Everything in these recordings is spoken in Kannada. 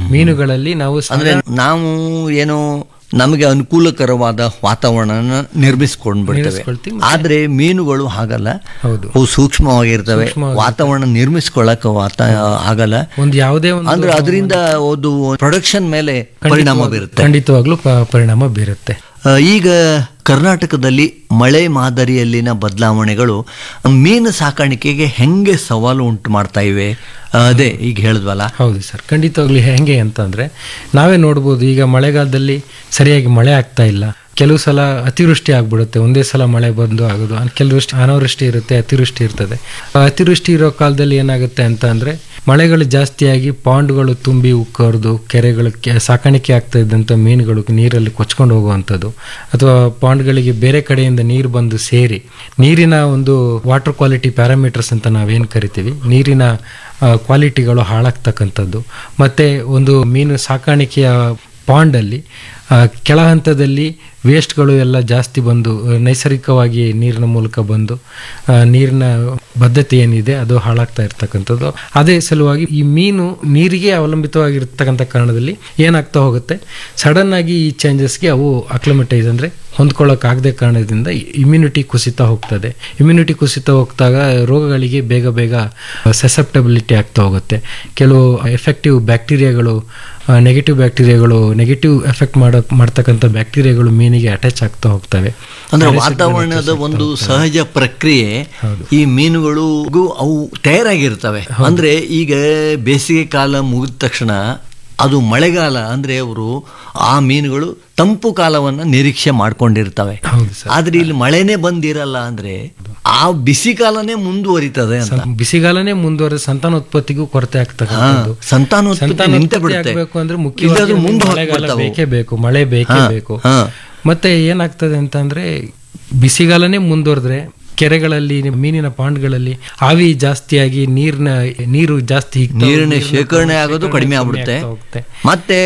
ಮೀನುಗಳಲ್ಲಿ ನಾವು ಅಂದ್ರೆ ನಾವು ಏನೋ ನಮಗೆ ಅನುಕೂಲಕರವಾದ ವಾತಾವರಣ ನಿರ್ಮಿಸ್ಕೊಂಡ್ಬಿಡ್ತೇವೆ ನಿರ್ಮಿಸ್ಕೊಳ್ತೀವಿ. ಆದ್ರೆ ಮೀನುಗಳು ಹಾಗಲ್ಲ ಹೌದು ಅವು ಸೂಕ್ಷ್ಮವಾಗಿರ್ತವೆ ವಾತಾವರಣ ನಿರ್ಮಿಸ್ಕೊಳ್ಳಕ ವಾತ ಆಗಲ್ಲ ಒಂದು ಯಾವುದೇ ಒಂದು ಅಂದ್ರೆ ಅದರಿಂದ ಒಂದು ಪ್ರೊಡಕ್ಷನ್ ಮೇಲೆ ಪರಿಣಾಮ ಬೀರುತ್ತೆ ಖಂಡಿತವಾಗ್ಲೂ ಪ- ಪರಿಣಾಮ ಬೀರುತ್ತೆ ಆ, ಈಗ ಕರ್ನಾಟಕದಲ್ಲಿ ಮಳೆ ಮಾದರಿಯಲ್ಲಿನ ಬದಲಾವಣೆಗಳು ಮೀನು ಸಾಕಾಣಿಕೆಗೆ ಹೆಂಗೆ ಸವಾಲು ಉಂಟು ಮಾಡ್ತಾ ಇವೆ ಆ, ಅದೇ ಈಗ ಹೇಳಿದ್ವಲ್ಲ ಹೌದು ಸರ್ ಖಂಡಿತವಾಗ್ಲಿ ಹೆಂಗೆ ಅಂತಂದ್ರೆ ನಾವೇ ನೋಡ್ಬೋದು ಈಗ ಮಳೆಗಾಲದಲ್ಲಿ ಸರಿಯಾಗಿ ಮಳೆ ಆಗ್ತಾ ಇಲ್ಲ ಕೆಲವು ಸಲ ಅತಿವೃಷ್ಟಿ ಆಗ್ಬಿಡುತ್ತೆ ಒಂದೇ ಸಲ ಮಳೆ ಬಂದು ಆಗೋದು ಅನ್- ಕೆಲವಷ್ಟು ಅನಾವೃಷ್ಟಿ ಇರುತ್ತೆ ಅತಿವೃಷ್ಟಿ ಇರ್ತದೆ ಆ ಅತಿವೃಷ್ಟಿ ಇರೋ ಕಾಲದಲ್ಲಿ ಏನಾಗುತ್ತೆ ಅಂತ ಅಂದ್ರೆ ಮಳೆಗಳು ಜಾಸ್ತಿಯಾಗಿ ಪಾಂಡ್ಗಳು ತುಂಬಿ ಉಕ್ಕರ್ದು ಕೆರೆಗಳು ಕೆ- ಸಾಕಾಣಿಕೆ ಆಗ್ತಾ ಇದ್ದಂಥ ಮೀನುಗಳು ನೀರಲ್ಲಿ ಕೊಚ್ಕೊಂಡು ಹೋಗುವಂಥದ್ದು ಅಥವಾ ಪಾಂಡ್ಗಳಿಗೆ ಬೇರೆ ಕಡೆಯಿಂದ ನೀರು ಬಂದು ಸೇರಿ ನೀರಿನ ಒಂದು ವಾಟರ್ ಕ್ವಾಲಿಟಿ ಪ್ಯಾರಾಮೀಟರ್ಸ್ ಅಂತ ನಾವೇನು ಕರಿತೀವಿ ನೀರಿನ ಆ, ಕ್ವಾಲಿಟಿಗಳು ಹಾಳಾಗ್ತಕ್ಕಂಥದ್ದು ಮತ್ತು ಒಂದು ಮೀನು ಸಾಕಾಣಿಕೆಯ ಪಾಂಡಲ್ಲಿ ಆ, ಕೆಳ ಹಂತದಲ್ಲಿ ವೇಸ್ಟ್ಗಳು ಎಲ್ಲ ಜಾಸ್ತಿ ಬಂದು ಆ, ನೈಸರ್ಗಿಕವಾಗಿ ನೀರಿನ ಮೂಲಕ ಬಂದು ಆ, ನೀರಿನ ಬದ್ಧತೆ ಏನಿದೆ ಅದು ಹಾಳಾಗ್ತಾ ಇರ್ತಕ್ಕಂಥದ್ದು ಅದೇ ಸಲುವಾಗಿ ಈ ಮೀನು ನೀರಿಗೆ ಅವಲಂಬಿತವಾಗಿರ್ತಕ್ಕಂಥ ಕಾರಣದಲ್ಲಿ ಏನಾಗ್ತಾ ಹೋಗುತ್ತೆ ಸಡನ್ ಆಗಿ ಈ ಚೇಂಜಸ್ಗೆ ಅವು ಅಕ್ಲಮೆಟೈಸ್ ಅಂದರೆ ಹೊಂದ್ಕೊಳ್ಳೋಕ್ಕಾಗದೆ ಕಾರಣದಿಂದ ಇಮ್ಯುನಿಟಿ ಕುಸಿತಾ ಹೋಗ್ತದೆ ಇಮ್ಯುನಿಟಿ ಕುಸಿತಾ ಹೋಗ್ದಾಗ ರೋಗಗಳಿಗೆ ಬೇಗ ಬೇಗ ಸೆಸೆಪ್ಟಬಿಲಿಟಿ ಆಗ್ತಾ ಹೋಗುತ್ತೆ ಕೆಲವು ಎಫೆಕ್ಟಿವ್ ಬ್ಯಾಕ್ಟೀರಿಯಾಗಳು ನೆಗೆಟಿವ್ ಬ್ಯಾಕ್ಟೀರಿಯಾಗಳು ನೆಗೆಟಿವ್ ಎಫೆಕ್ಟ್ ಮಾಡೋ ಮಾಡ್ತಕ್ಕಂಥ ಬ್ಯಾಕ್ಟೀರಿಯಾಗಳು ಮೀನಿಗೆ ಅಟ್ಯಾಚ್ ಆಗ್ತಾ ಹೋಗ್ತವೆ ಅಂದ್ರೆ ವಾತಾವರಣದ ಒಂದು ಸಹಜ ಪ್ರಕ್ರಿಯೆ ಈ ಮೀನುಗಳಿಗೂ ಅವು ತಯಾರಾಗಿರ್ತವೆ ಅಂದ್ರೆ ಈಗ ಬೇಸಿಗೆ ಕಾಲ ಮುಗಿದ ತಕ್ಷಣ ಅದು ಮಳೆಗಾಲ ಅಂದ್ರೆ ಅವರು ಆ ಮೀನುಗಳು ತಂಪು ಕಾಲವನ್ನ ನಿರೀಕ್ಷೆ ಮಾಡ್ಕೊಂಡಿರ್ತವೆ ಹೌದು ಸರ್ ಆದ್ರೆ ಇಲ್ಲಿ ಮಳೆನೇ ಬಂದಿರಲ್ಲ ಅಂದ್ರೆ ಆ ಬಿಸಿ ಕಾಲನೇ ಮುಂದುವರಿತದೆ ಅಂತ ಬಿಸಿಗಾಲನೇ ಮುಂದುವರೆದ ಸಂತಾನೋತ್ಪತ್ತಿಗೂ ಕೊರತೆ ಆಗ್ತಕ್ಕಂಥದ್ದು ಸಂತಾನೋತ್ಪತ್ತಿ ನಿಂತೆ ಬಿಡುತ್ತೆ ಆಗ್ಬೇಕು ಅಂದ್ರೆ ಇಲ್ಲಾಂದ್ರೆ ಮುಖ್ಯವಾಗಿ ಮುಂದೆ ಮಳೆಗಾಲ ಹೋಗ್ಬಿಡ್ತಾವೆ. ಬೇಕೇ ಬೇಕು ಮಳೆ ಬೇಕೇ ಬೇಕು ಹಾ. ಮತ್ತೆ ಏನಾಗ್ತದೆ ಅಂತಂದ್ರೆ ಬಿಸಿಗಾಲನೇ ಮುಂದುವರೆದ್ರೆ ಕೆರೆಗಳಲ್ಲಿ ಮೀನಿನ ಪಾಂಡ್ಗಳಲ್ಲಿ ಆವಿ ಜಾಸ್ತಿಯಾಗಿ ನೀರಿನ ನೀರು ಜಾಸ್ತಿ ಹಿಗ್ತಾ ಹೋಗಿ ನೀರಿನ ನೀರಿನ ಶೇಖರಣೆ ಆಗೋದು ಕಡಿಮೆ ಆಗ್ಬಿಡುತ್ತೆ ಆಗ್ತಾ ಹೋಗುತ್ತೆ. ಮತ್ತೆ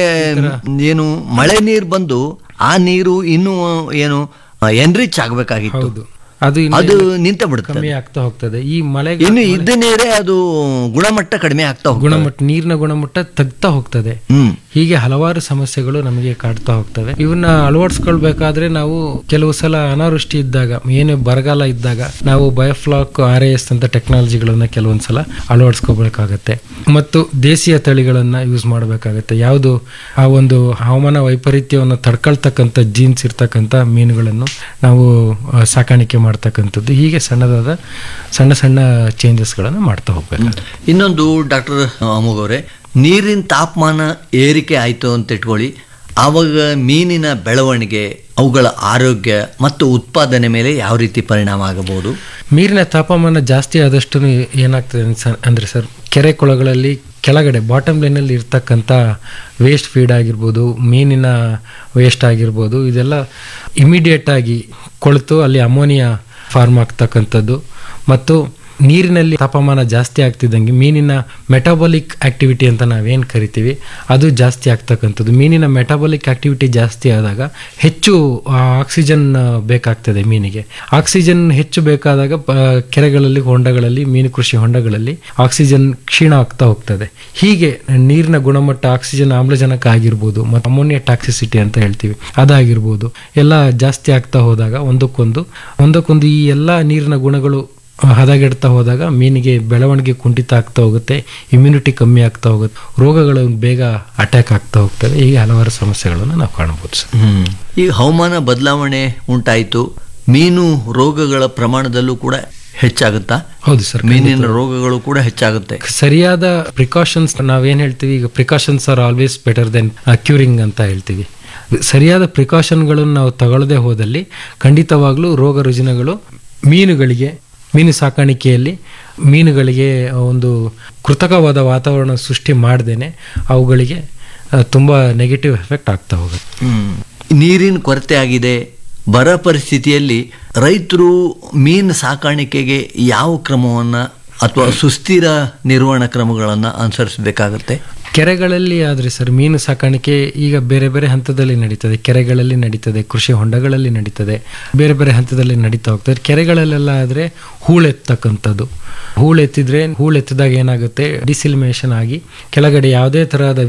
ಏನು ಮಳೆ ನೀರು ಬಂದು ಆ ನೀರು ಇನ್ನೂ ಏನು ಎನ್ರಿಚ್ ಆಗ್ಬೇಕಾಗಿತ್ತು ಹೌದು ಅದು ಇನ್ನು ಅದು ನಿಂತ ಬಿಡುತ್ತೆ ಕಮ್ಮಿ ಆಗ್ತಾ ಹೋಗ್ತದೆ ಈ ಮಳೆ ಇನ್ನು ಇದ್ದ ನೀರೇ ಅದು ಗುಣಮಟ್ಟ ಕಡಿಮೆ ಆಗ್ತಾ ಹೋಗ್ತದೆ ಗುಣಮಟ್ಟ ನೀರಿನ ಗುಣಮಟ್ಟ ತಗ್ತಾ ಹೋಗ್ತದೆ ಹ್ಮ್ ಹೀಗೆ ಹಲವಾರು ಸಮಸ್ಯೆಗಳು ನಮಗೆ ಕಾಡ್ತಾ ಹೋಗ್ತವೆ ಇವನ್ನ ಅಳವಡಿಸ್ಕೊಳ್ಬೇಕಾದ್ರೆ ನಾವು ಕೆಲವು ಸಲ ಅನಾವೃಷ್ಟಿ ಇದ್ದಾಗ ಏನೇ ಬರಗಾಲ ಇದ್ದಾಗ ನಾವು ಬಯೋಫ್ಲಾಕ್ ಆರ್ ಎಸ್ ಅಂತ ಟೆಕ್ನಾಲಜಿಗಳನ್ನ ಕೆಲವೊಂದು ಸಲ ಅಳವಡಿಸ್ಕೋಬೇಕಾಗತ್ತೆ ಮತ್ತು ದೇಶೀಯ ತಳಿಗಳನ್ನ ಯೂಸ್ ಮಾಡಬೇಕಾಗತ್ತೆ ಯಾವುದು ಆ ಒಂದು ಹವಾಮಾನ ವೈಪರೀತ್ಯವನ್ನು ತಡ್ಕೊಳ್ತಕ್ಕಂಥ ಜೀನ್ಸ್ ಇರ್ತಕ್ಕಂಥ ಮೀನುಗಳನ್ನು ನಾವು ಆ, ಸಾಕಾಣಿಕೆ ಮಾಡ್ತಕ್ಕಂಥದ್ದು ಹೀಗೆ ಸಣ್ಣದಾದ ಸಣ್ಣ ಸಣ್ಣ ಚೇಂಜಸ್ಗಳನ್ನು ಮಾಡ್ತಾ ಹೋಗ್ಬೇಕಾಗುತ್ತೆ ಇನ್ನೊಂದು ಡಾಕ್ಟರ್ ಅಮೋಘ್ ಅವರೇ ನೀರಿನ ತಾಪಮಾನ ಏರಿಕೆ ಆಯಿತು ಅಂತ ಇಟ್ಕೊಳ್ಳಿ ಆವಾಗ ಮೀನಿನ ಬೆಳವಣಿಗೆ ಅವುಗಳ ಆರೋಗ್ಯ ಮತ್ತು ಉತ್ಪಾದನೆ ಮೇಲೆ ಯಾವ ರೀತಿ ಪರಿಣಾಮ ಆಗಬಹುದು ನೀರಿನ ತಾಪಮಾನ ಜಾಸ್ತಿ ಆದಷ್ಟು ಏನಾಗ್ತದೆ ಅನ್ಸ- ಅಂದ್ರೆ ಸರ್ ಕೆರೆ ಕೊಳಗಳಲ್ಲಿ ಕೆಳಗಡೆ ಬಾಟಮ್ ಲೈನಲ್ಲಿ ಇರ್ತಕ್ಕಂಥ ವೇಸ್ಟ್ ಫೀಡ್ ಆಗಿರ್ಬೋದು ಮೀನಿನ ವೇಸ್ಟ್ ಆಗಿರ್ಬೋದು ಇದೆಲ್ಲ ಇಮಿಡಿಯೇಟ್ ಆಗಿ ಕೊಳೆತು ಅಲ್ಲಿ ಅಮೋನಿಯಾ ಫಾರ್ಮ್ ಆಗ್ತಕ್ಕಂಥದ್ದು ಮತ್ತು ನೀರಿನಲ್ಲಿ ತಾಪಮಾನ ಜಾಸ್ತಿ ಆಗ್ತಿದ್ದಂಗೆ ಮೀನಿನ ಮೆಟಾಬಾಲಿಕ್ ಆಕ್ಟಿವಿಟಿ ಅಂತ ನಾವೇನು ಕರಿತೀವಿ ಅದು ಜಾಸ್ತಿ ಆಗ್ತಕ್ಕಂಥದ್ದು ಮೀನಿನ ಮೆಟಾಬಾಲಿಕ್ ಆಕ್ಟಿವಿಟಿ ಜಾಸ್ತಿ ಆದಾಗ ಹೆಚ್ಚು ಆಕ್ಸಿಜನ್ ಬೇಕಾಗ್ತದೆ ಮೀನಿಗೆ ಆಕ್ಸಿಜನ್ ಹೆಚ್ಚು ಬೇಕಾದಾಗ ಪ- ಕೆರೆಗಳಲ್ಲಿ ಹೊಂಡಗಳಲ್ಲಿ ಮೀನು ಕೃಷಿ ಹೊಂಡಗಳಲ್ಲಿ ಆಕ್ಸಿಜನ್ ಕ್ಷೀಣ ಆಗ್ತಾ ಹೋಗ್ತದೆ ಹೀಗೆ ನೀರಿನ ಗುಣಮಟ್ಟ ಆಕ್ಸಿಜನ್ ಆಮ್ಲಜನಕ ಆಗಿರ್ಬೋದು ಮತ್ತು ಅಮೋನಿಯಾ ಟಾಕ್ಸಿಸಿಟಿ ಅಂತ ಹೇಳ್ತೀವಿ ಅದಾಗಿರ್ಬೋದು ಎಲ್ಲ ಜಾಸ್ತಿ ಆಗ್ತಾ ಹೋದಾಗ ಒಂದಕ್ಕೊಂದು ಒಂದಕ್ಕೊಂದು ಈ ಎಲ್ಲ ನೀರಿನ ಗುಣಗಳು ಹದಗೆಡ್ತಾ ಹೋದಾಗ ಮೀನಿಗೆ ಬೆಳವಣಿಗೆ ಕುಂಠಿತ ಆಗ್ತಾ ಹೋಗುತ್ತೆ ಇಮ್ಯುನಿಟಿ ಕಮ್ಮಿ ಆಗ್ತಾ ಹೋಗುತ್ತೆ ರೋಗಗಳು ಬೇಗ ಅಟ್ಯಾಕ್ ಆಗ್ತಾ ಹೋಗ್ತವೆ ಹೀಗೆ ಹಲವಾರು ಸಮಸ್ಯೆಗಳನ್ನು ನಾವು ಕಾಣಬಹುದು ಸರ್ ಹ್ಮ್ ಈ ಹವಾಮಾನ ಬದಲಾವಣೆ ಉಂಟಾಯಿತು ಮೀನು ರೋಗಗಳ ಪ್ರಮಾಣದಲ್ಲೂ ಕೂಡ ಹೆಚ್ಚಾಗುತ್ತಾ ಹೌದು ಸರ್ ಮೀನಿನ ರೋಗಗಳು ಕೂಡ ಹೆಚ್ಚಾಗುತ್ತೆ ಸರಿಯಾದ ಪ್ರಿಕಾಷನ್ಸ್ ನಾವೇನು ಹೇಳ್ತೀವಿ ಈಗ precautions are always better than curing ಅಂತ ಹೇಳ್ತೀವಿ ಸರಿಯಾದ ಪ್ರಿಕಾಷನ್ಗಳನ್ನು ನಾವು ತಗೊಳ್ಳದೆ ಹೋದಲ್ಲಿ ಖಂಡಿತವಾಗ್ಲೂ ರೋಗ ರುಜಿನಗಳು ಮೀನುಗಳಿಗೆ ಮೀನು ಸಾಕಾಣಿಕೆಯಲ್ಲಿ ಮೀನುಗಳಿಗೆ ಒಂದು ಕೃತಕವಾದ ವಾತಾವರಣ ಸೃಷ್ಟಿ ಮಾಡ್ದೇನೆ ಅವುಗಳಿಗೆ ಆ, ತುಂಬ ನೆಗೆಟಿವ್ ಎಫೆಕ್ಟ್ ಆಗ್ತಾ ಹೋಗುತ್ತೆ ಹ್ಮ್. ನೀರಿನ ಕೊರತೆ ಆಗಿದೆ ಬರ ಪರಿಸ್ಥಿತಿಯಲ್ಲಿ ರೈತರು ಮೀನು ಸಾಕಾಣಿಕೆಗೆ ಯಾವ ಕ್ರಮವನ್ನ ಅಥವಾ ಸುಸ್ಥಿರ ನಿರ್ವಹಣಾ ಕ್ರಮಗಳನ್ನ ಅನುಸರಿಸಬೇಕಾಗತ್ತೆ ಕೆರೆಗಳಲ್ಲಿ ಆದರೆ ಸರ್ ಮೀನು ಸಾಕಾಣಿಕೆ ಈಗ ಬೇರೆ ಬೇರೆ ಹಂತದಲ್ಲಿ ನಡೀತದೆ ಕೆರೆಗಳಲ್ಲಿ ನಡೀತದೆ ಕೃಷಿ ಹೊಂಡಗಳಲ್ಲಿ ನಡೀತದೆ ಬೇರೆ ಬೇರೆ ಹಂತದಲ್ಲಿ ನಡೀತಾ ಹೋಗ್ತದೆ ಕೆರೆಗಳಲ್ಲೆಲ್ಲ ಆದರೆ ಹೂಳೆತ್ತಕ್ಕಂಥದ್ದು ಹೂಳೆತ್ತಿದ್ರೆ ಹೂಳೆತ್ತಿದಾಗ ಏನಾಗುತ್ತೆ ಡಿಸಿಲ್ಮೇಷನ್ ಆಗಿ ಕೆಳಗಡೆ ಯಾವುದೇ ತರಹದ